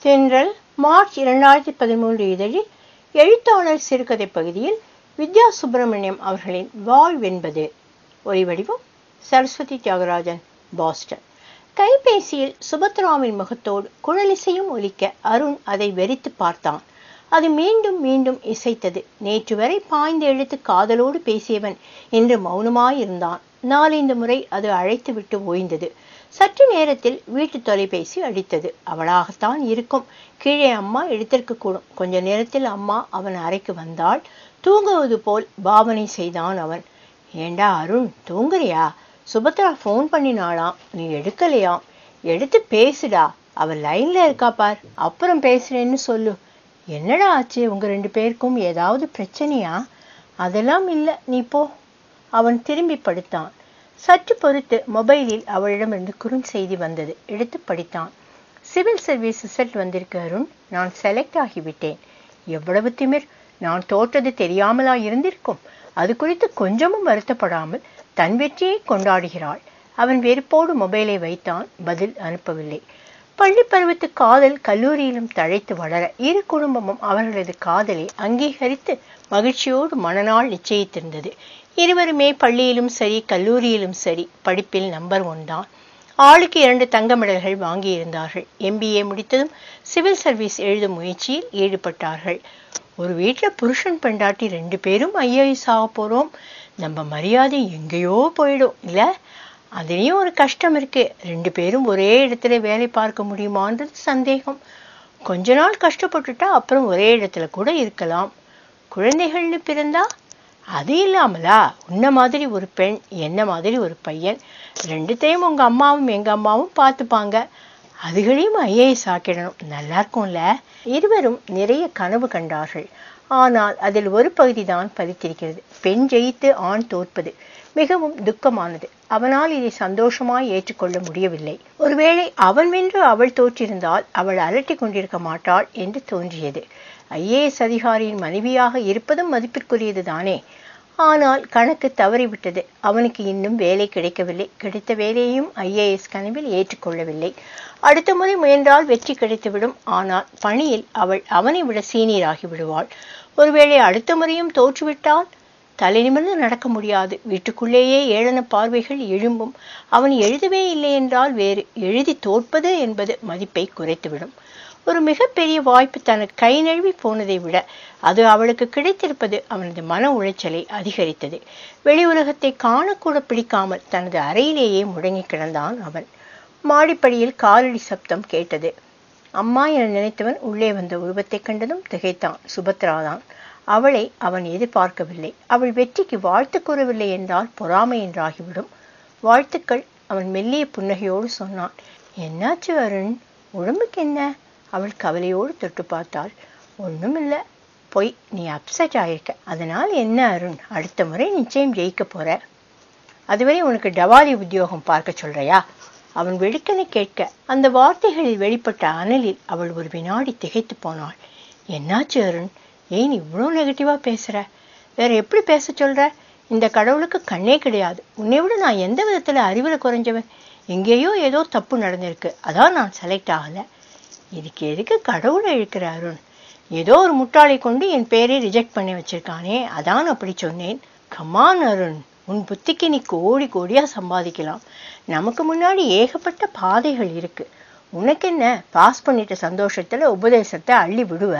தென்றல் மார்ச் இரண்டாயிரத்தி பதிமூன்று இதழில் எழுத்தாளர் சிறுகதை பகுதியில் வித்யா சுப்பிரமணியம் அவர்களின் வாழ்வென்பது ஒலிவடிவம் சரஸ்வதி தியாகராஜன் பாஸ்டன் கைபேசியில் சுபத்ராவின் முகத்தோடு குழலிசையும் ஒலிக்க அருண் அதை வெறித்து பார்த்தான் அது மீண்டும் மீண்டும் இசைத்தது நேற்று வரை பாய்ந்து எழுத்து காதலோடு பேசியவன் இன்று மௌனமாயிருந்தான் நாலைந்து முறை அது அழைத்து விட்டு ஓய்ந்தது சற்று நேரத்தில் வீட்டு தொலைபேசி அடித்தது அவளாகத்தான் இருக்கும் கீழே அம்மா எடுத்திருக்க கூடும் கொஞ்ச நேரத்தில் அம்மா அவன் அறைக்கு வந்தாள் தூங்குவது போல் பாவனை செய்தான் அவன் ஏண்டா அருண் தூங்குறியா சுபத்ரா ஃபோன் பண்ணினாளாம் நீ எடுக்கலையாம் எடுத்து பேசுடா அவ லைன்ல இருக்கா பார் அப்புறம் பேசுறேன்னு சொல்லு என்னடா ஆச்சு உங்க ரெண்டு பேருக்கும் ஏதாவது பிரச்சனையா அதெல்லாம் இல்லை நீ போ அவன் திரும்பி படுத்தான் சற்று பொறுத்து மொபைலில் அவளிடமிருந்து குறுஞ்செய்தி வந்தது எடுத்து படித்தான் சிவில் சர்வீஸ் ரிசல்ட் வந்திருக்கு அருண் நான் செலக்ட் ஆகிவிட்டேன் எவ்வளவு திமிர் நான் தோற்றது தெரியாமலா இருந்திருக்கும் அது குறித்து கொஞ்சமும் வருத்தப்படாமல் தன் வெற்றியை கொண்டாடுகிறாள் அவன் வெறுப்போடு மொபைலை வைத்தான் பதில் அனுப்பவில்லை பள்ளி பருவத்து காதல் கல்லூரியிலும் தழைத்து வளர இரு குடும்பமும் அவர்களது காதலை அங்கீகரித்து மகிழ்ச்சியோடு மனநாள் நிச்சயித்திருந்தது இருவருமே பள்ளியிலும் சரி கல்லூரியிலும் சரி படிப்பில் நம்பர் ஒன் தான் ஆளுக்கு இரண்டு தங்க மெடல்கள் வாங்கியிருந்தார்கள் எம்பிஏ முடித்ததும் சிவில் சர்வீஸ் எழுதும் முயற்சியில் ஈடுபட்டார்கள் ஒரு வீட்டில் புருஷன் பெண்டாட்டி ரெண்டு பேரும் ஐஏஎஸ் ஆக போகிறோம் நம்ம மரியாதை எங்கேயோ போயிடும் இல்லை அதுலேயும் ஒரு கஷ்டம் இருக்கு ரெண்டு பேரும் ஒரே இடத்துல வேலை பார்க்க முடியுமான்றது சந்தேகம் கொஞ்ச நாள் கஷ்டப்பட்டுட்டா அப்புறம் ஒரே இடத்துல கூட இருக்கலாம் குழந்தைகள்னு பிறந்தா அது இல்லாமலா உன்ன மாதிரி ஒரு பெண் என்ன மாதிரி ஒரு பையன் ரெண்டுத்தையும் உங்க அம்மாவும் எங்க அம்மாவும் பார்த்துப்பாங்க அதுகளையும் ஐஏஎஸ் ஆக்கிடணும் நல்லா இருக்கும்ல இருவரும் நிறைய கனவு கண்டார்கள் ஆனால் அதில் ஒரு பகுதி தான் பதித்திருக்கிறது பெண் ஜெயித்து ஆண் தோற்பது மிகவும் துக்கமானது அவனால் இதை சந்தோஷமாய் ஏற்றுக்கொள்ள முடியவில்லை ஒருவேளை அவன் வென்று அவள் தோற்றிருந்தால் அவள் அலட்டி கொண்டிருக்க மாட்டாள் என்று தோன்றியது ஐஏஎஸ் அதிகாரியின் மனைவியாக இருப்பதும் மதிப்பிற்குரியது தானே ஆனால் கணக்கு தவறிவிட்டது அவனுக்கு இன்னும் வேலை கிடைக்கவில்லை கிடைத்த வேலையையும் ஐஏஎஸ் கனவில் ஏற்றுக்கொள்ளவில்லை அடுத்த முறை முயன்றால் வெற்றி கிடைத்துவிடும் ஆனால் பணியில் அவள் அவனை விட சீனியராகி விடுவாள் ஒருவேளை அடுத்த முறையும் தோற்றுவிட்டால் தலை நிமிர்ந்து நடக்க முடியாது வீட்டுக்குள்ளேயே ஏளன பார்வைகள் எழும்பும் அவன் எழுதவே இல்லை என்றால் வேறு எழுதி தோற்பது என்பது மதிப்பை குறைத்துவிடும் ஒரு மிகப்பெரிய வாய்ப்பு தனக்கு கை நழுவி போனதை விட அது அவளுக்கு கிடைத்திருப்பது அவனது மன உளைச்சலை அதிகரித்தது வெளி உலகத்தை காணக்கூட பிடிக்காமல் தனது அறையிலேயே முடங்கி கிடந்தான் அவன் மாடிப்படியில் காலடி சப்தம் கேட்டது அம்மா என நினைத்தவன் உள்ளே வந்த உருவத்தை கண்டதும் திகைத்தான் சுபத்ராதான் அவளை அவன் எதிர்பார்க்கவில்லை அவள் வெற்றிக்கு வாழ்த்து கூறவில்லை என்றால் பொறாமை என்றாகிவிடும் வாழ்த்துக்கள் அவன் மெல்லிய புன்னகையோடு சொன்னான் என்னாச்சு அருண் உடம்புக்கு என்ன அவள் கவலையோடு தொட்டு பார்த்தாள் ஒன்றும் இல்லை பொய் நீ அப்செட் ஆயிருக்க அதனால் என்ன அருண் அடுத்த முறை நிச்சயம் ஜெயிக்க போற அதுவரை உனக்கு டவாலி உத்தியோகம் பார்க்க சொல்றியா அவன் வெடுக்கனை கேட்க அந்த வார்த்தைகளில் வெளிப்பட்ட அனலில் அவள் ஒரு வினாடி திகைத்து போனாள் என்னாச்சு அருண் ஏன் இவ்வளோ நெகட்டிவா பேசுற வேற எப்படி பேச சொல்ற இந்த கடவுளுக்கு கண்ணே கிடையாது உன்னை விட நான் எந்த விதத்துல அறிவுல குறைஞ்சவன் எங்கேயோ ஏதோ தப்பு நடந்திருக்கு அதான் நான் செலக்ட் ஆகல இதுக்கு எதுக்கு கடவுளை இழுக்கிற அருண் ஏதோ ஒரு முட்டாளை கொண்டு என் பேரை ரிஜெக்ட் பண்ணி வச்சிருக்கானே அதான் அப்படி சொன்னேன் கமான் அருண் உன் புத்திக்கு நீ கோடி கோடியா சம்பாதிக்கலாம் நமக்கு முன்னாடி ஏகப்பட்ட பாதைகள் இருக்கு உனக்கு என்ன பாஸ் பண்ணிட்ட சந்தோஷத்துல உபதேசத்தை அள்ளி விடுவ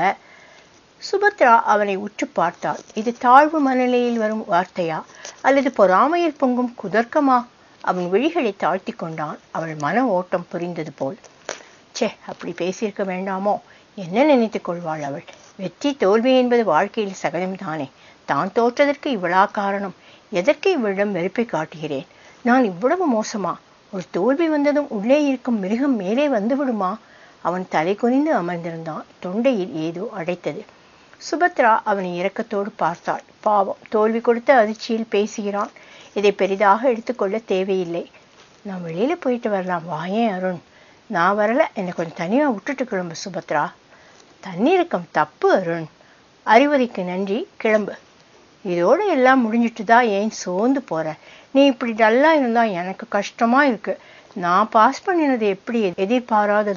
சுபத்ரா அவனை உற்று பார்த்தாள் இது தாழ்வு மனநிலையில் வரும் வார்த்தையா அல்லது பொறாமையில் பொங்கும் குதர்க்கமா அவன் விழிகளை தாழ்த்தி கொண்டான் அவள் மன ஓட்டம் புரிந்தது போல் ச்சே அப்படி பேசியிருக்க வேண்டாமோ என்ன நினைத்துக் கொள்வாள் அவள் வெற்றி தோல்வி என்பது வாழ்க்கையில் சகஜம்தானே தான் தோற்றதற்கு இவளா காரணம் எதற்கு இவளிடம் வெறுப்பை காட்டுகிறேன் நான் இவ்வளவு மோசமா ஒரு தோல்வி வந்ததும் உள்ளே இருக்கும் மிருகம் மேலே வந்து விடுமா அவன் தலை குனிந்து அமர்ந்திருந்தான் தொண்டையில் ஏதோ அடைத்தது சுபத்ரா அவனை இரக்கத்தோடு பார்த்தாள் பாவம் தோல்வி கொடுத்த அதிர்ச்சியில் பேசுகிறான் இதை பெரிதாக எடுத்துக்கொள்ள தேவையில்லை நான் வெளியில போயிட்டு வரலாம் வாயேன் அருண் நான் வரல என்னை கொஞ்சம் தனியா விட்டுட்டு கிளம்பு சுபத்ரா தண்ணீருக்கம் தப்பு அருண் அறிவுரைக்கு நன்றி கிளம்பு இதோட எல்லாம் முடிஞ்சிட்டு தான் ஏன் சோர்ந்து போற நீ இப்படி டல்லா இருந்தா எனக்கு கஷ்டமா இருக்கு நான் பாஸ் பண்ணினது எப்படி எதிர்பாராததோ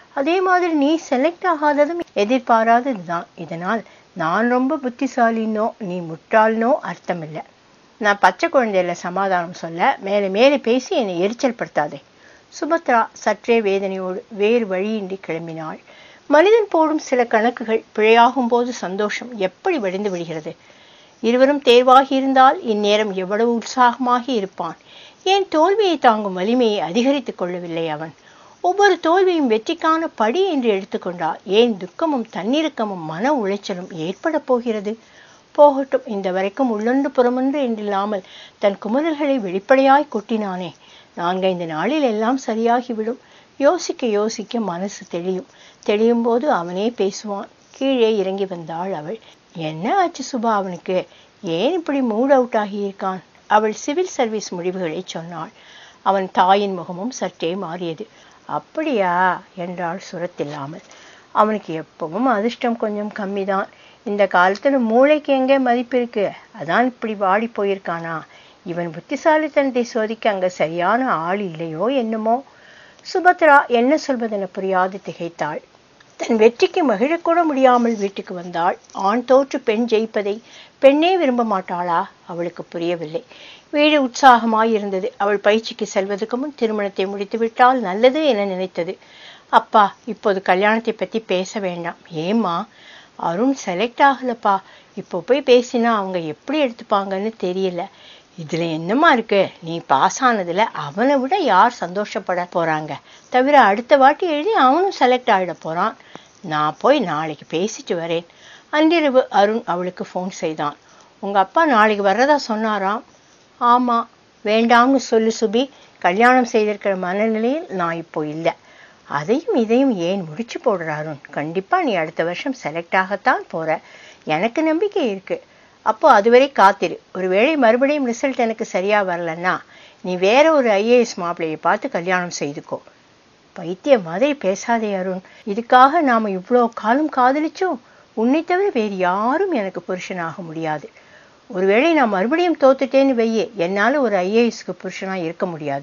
அதே மாதிரி நீ செலக்ட் ஆகாததும் எதிர்பாராததுதான் இதனால் நான் ரொம்ப புத்திசாலினோ நீ முட்டாள்னோ அர்த்தமில்லை நான் பச்சை குழந்தையில சமாதானம் சொல்ல மேலே மேலே பேசி என்னை எரிச்சல் படுத்தாதே சுபத்ரா சற்றே வேதனையோடு வேறு வழியின்றி கிளம்பினாள் மனிதன் போடும் சில கணக்குகள் பிழையாகும் போது சந்தோஷம் எப்படி வடிந்து விடுகிறது இருவரும் தேர்வாகி இருந்தால் இந்நேரம் எவ்வளவு உற்சாகமாகி இருப்பான் ஏன் தோல்வியை தாங்கும் வலிமையை அதிகரித்துக் கொள்ளவில்லை அவன் ஒவ்வொரு தோல்வியும் வெற்றிக்கான படி என்று எடுத்துக்கொண்டால் ஏன் துக்கமும் தன்னிறக்கமும் மன உளைச்சலும் ஏற்பட போகிறது போகட்டும் இந்த வரைக்கும் உள்ளொன்று புறமொன்று என்றில்லாமல் தன் குமுறல்களை வெளிப்படையாய் கொட்டினானே நான்கைந்து நாளில் எல்லாம் சரியாகிவிடும் யோசிக்க யோசிக்க மனசு தெளியும் தெளியும் போது அவனே பேசுவான் கீழே இறங்கி வந்தாள் அவள் என்ன ஆச்சு சுபா அவனுக்கு ஏன் இப்படி மூட் அவுட் ஆகியிருக்கான் அவள் சிவில் சர்வீஸ் முடிவுகளை சொன்னாள் அவன் தாயின் முகமும் சற்றே மாறியது அப்படியா என்றாள் சுரத்தில்லாமல் அவனுக்கு எப்பவும் அதிர்ஷ்டம் கொஞ்சம் கம்மிதான் இந்த காலத்துல மூளைக்கு எங்கே மதிப்பு இருக்கு அதான் இப்படி வாடி போயிருக்கானா இவன் புத்திசாலித்தனத்தை சோதிக்க அங்க சரியான ஆள் இல்லையோ என்னமோ சுபத்ரா என்ன சொல்வதென புரியாது திகைத்தாள் தன் வெற்றிக்கு மகிழக்கூட முடியாமல் வீட்டுக்கு வந்தாள் ஆண் தோற்று பெண் ஜெயிப்பதை பெண்ணே விரும்ப மாட்டாளா அவளுக்கு புரியவில்லை வீடு உற்சாகமாய் இருந்தது அவள் பயிற்சிக்கு செல்வதற்கு முன் திருமணத்தை முடித்து விட்டால் நல்லது என நினைத்தது அப்பா இப்போது கல்யாணத்தை பத்தி பேச வேண்டாம் ஏம்மா அருண் செலக்ட் ஆகலப்பா இப்போ போய் பேசினா அவங்க எப்படி எடுத்துப்பாங்கன்னு தெரியல இதுல என்னமா இருக்கு நீ பாஸ் ஆனதுல அவனை விட யார் சந்தோஷப்பட போறாங்க தவிர அடுத்த வாட்டி எழுதி அவனும் செலக்ட் ஆகிட போறான் நான் போய் நாளைக்கு பேசிட்டு வரேன் அன்றிரவு அருண் அவளுக்கு ஃபோன் செய்தான் உங்க அப்பா நாளைக்கு வர்றதா சொன்னாராம் ஆமா வேண்டாம்னு சொல்லு சுபி கல்யாணம் செய்திருக்கிற மனநிலையில் நான் இப்போ இல்லை அதையும் இதையும் ஏன் முடிச்சு போடுற அருண் கண்டிப்பா நீ அடுத்த வருஷம் செலக்ட் ஆகத்தான் போற எனக்கு நம்பிக்கை இருக்கு அப்போ அதுவரை காத்திரு ஒருவேளை மறுபடியும் ரிசல்ட் எனக்கு சரியா வரலன்னா நீ வேற ஒரு ஐஏஎஸ் மாப்பிள்ளையை பார்த்து கல்யாணம் செய்துக்கோ பைத்திய மாதிரி பேசாதே அருண் இதுக்காக நாம இவ்வளோ காலம் காதலிச்சோம் உன்னை தவிர வேறு யாரும் எனக்கு புருஷனாக முடியாது ஒருவேளை நான் மறுபடியும் தோத்துட்டேன்னு வையே என்னால ஒரு ஐஏஎஸ்க்கு புருஷனா இருக்க முடியாது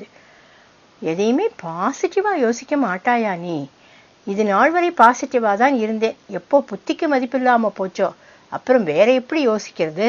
எதையுமே பாசிட்டிவா யோசிக்க மாட்டாயா நீ இது நாள் வரை பாசிட்டிவா தான் இருந்தேன் எப்போ புத்திக்கு மதிப்பில்லாம போச்சோ அப்புறம் வேற எப்படி யோசிக்கிறது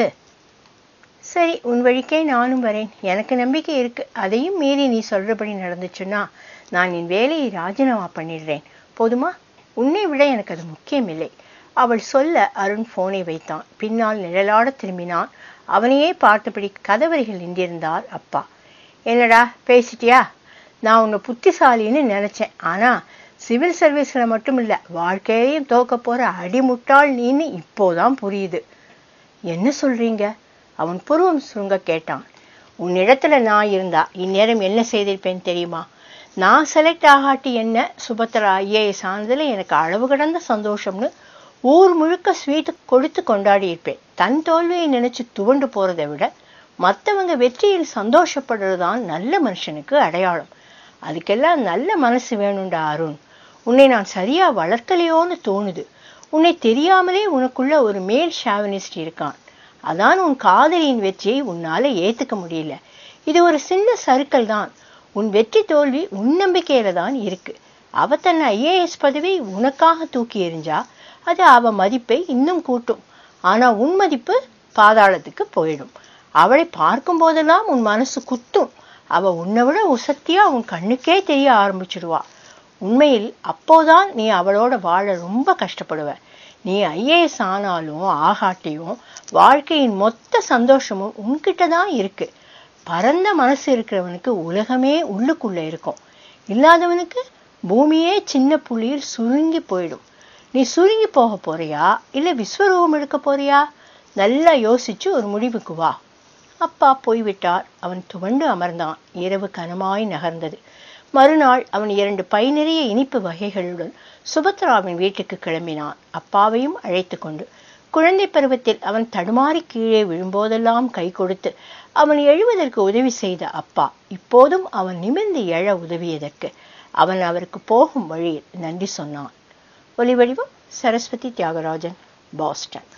சரி உன் வழிக்கே நானும் வரேன் எனக்கு நம்பிக்கை இருக்கு அதையும் மீறி நீ சொல்றபடி நடந்துச்சுன்னா நான் என் வேலையை ராஜினாமா பண்ணிடுறேன் போதுமா உன்னை விட எனக்கு அது முக்கியமில்லை அவள் சொல்ல அருண் போனை வைத்தான் பின்னால் நிழலாட திரும்பினான் அவனையே பார்த்தபடி கதவரிகள் நின்றிருந்தார் அப்பா என்னடா பேசிட்டியா நான் உன்னை புத்திசாலின்னு நினைச்சேன் ஆனா சிவில் சர்வீஸ்ல மட்டும் இல்ல வாழ்க்கையையும் தோக்க போற அடிமுட்டாள் நீன்னு இப்போதான் புரியுது என்ன சொல்றீங்க அவன் புருவம் சுருங்க கேட்டான் உன்னிடத்துல நான் இருந்தா இந்நேரம் என்ன செய்திருப்பேன் தெரியுமா நான் செலக்ட் ஆகாட்டி என்ன சுபத்ரா ஐஏஎஸ் ஆனதுல எனக்கு அளவு கடந்த சந்தோஷம்னு ஊர் முழுக்க ஸ்வீட் கொடுத்து கொண்டாடி இருப்பேன் தன் தோல்வியை நினைச்சு துவண்டு போறதை விட மத்தவங்க வெற்றியில் சந்தோஷப்படுறதுதான் நல்ல மனுஷனுக்கு அடையாளம் அதுக்கெல்லாம் நல்ல மனசு வேணும்டா அருண் உன்னை நான் சரியா வளர்க்கலையோன்னு தோணுது உன்னை தெரியாமலே உனக்குள்ள ஒரு மேல் ஷாவனிஸ்ட் இருக்கான் அதான் உன் காதலியின் வெற்றியை உன்னால ஏத்துக்க முடியல இது ஒரு சின்ன சறுக்கல் தான் உன் வெற்றி தோல்வி உன் நம்பிக்கையில தான் இருக்கு அவ தன் ஐஏஎஸ் பதவி உனக்காக தூக்கி எறிஞ்சா அது அவ மதிப்பை இன்னும் கூட்டும் ஆனா உன் மதிப்பு பாதாளத்துக்கு போயிடும் அவளை பார்க்கும் போதெல்லாம் உன் மனசு குத்தும் அவ உன்னை விட உசத்தியா உன் கண்ணுக்கே தெரிய ஆரம்பிச்சிடுவா உண்மையில் அப்போதான் நீ அவளோட வாழ ரொம்ப கஷ்டப்படுவ நீ ஐஏஎஸ் ஆனாலும் ஆகாட்டியும் வாழ்க்கையின் மொத்த சந்தோஷமும் உன்கிட்ட தான் இருக்கு பரந்த மனசு இருக்கிறவனுக்கு உலகமே உள்ளுக்குள்ள இருக்கும் இல்லாதவனுக்கு பூமியே சின்ன புள்ளியில் சுருங்கி போயிடும் நீ சுருங்கி போக போறியா இல்ல விஸ்வரூபம் எடுக்க போறியா நல்லா யோசிச்சு ஒரு முடிவுக்கு வா அப்பா போய்விட்டார் அவன் துவண்டு அமர்ந்தான் இரவு கனமாய் நகர்ந்தது மறுநாள் அவன் இரண்டு பை நிறைய இனிப்பு வகைகளுடன் சுபத்ராவின் வீட்டுக்கு கிளம்பினான் அப்பாவையும் அழைத்து கொண்டு குழந்தை பருவத்தில் அவன் தடுமாறி கீழே விழும்போதெல்லாம் கை கொடுத்து அவன் எழுவதற்கு உதவி செய்த அப்பா இப்போதும் அவன் நிமிர்ந்து எழ உதவியதற்கு அவன் அவருக்கு போகும் வழியில் நன்றி சொன்னான் ஒலிவடிவம் சரஸ்வதி தியாகராஜன் பாஸ்டன்